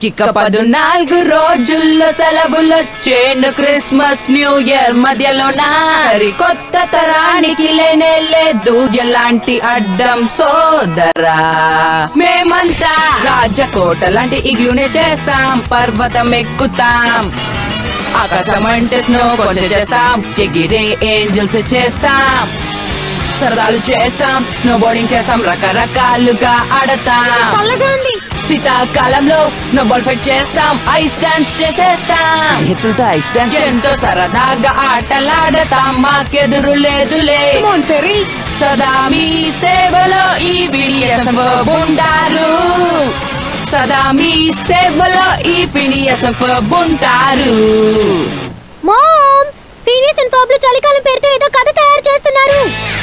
ఇక పద్నాలుగు రోజుల్లో సెలవులొచ్చేను క్రిస్మస్ న్యూ ఇయర్ మధ్యలోన సరికొత్త తరానికి లేనే లేదు ఎలాంటి అడ్డం సోదరా మేమంతా రాజకోట లాంటి ఇగ్లునే చేస్తాం పర్వతం ఎక్కుతాం ఆకాశం అంటే స్నో కొంచెం చేస్తాం ఎగిరే ఏంజల్స్ చేస్తాం సరదాలు చేస్తాం స్నో బోర్డింగ్ చేస్తాం రకరకాలుగా ఆడతాం చల్లగా ఉంది శీతాకాలంలో స్నో బాల్ ఫైట్ చేస్తాం ఐస్ డాన్స్ చేసేస్తాం స్నేహితులతో ఐస్ డాన్స్ ఎంతో సరదాగా ఆటలాడతాం మాకెదురు లేదులే మోంటెరీ సదా మీ సేవలో ఈ విడియసం ఉంటారు సదా మీ సేవలో ఈ విడియసం ఉంటారు మామ్ ఫీనియస్ అండ్ ఫాబ్ లో చలికాలం పేరుతో ఏదో కథ తయారు చేస్తున్నారు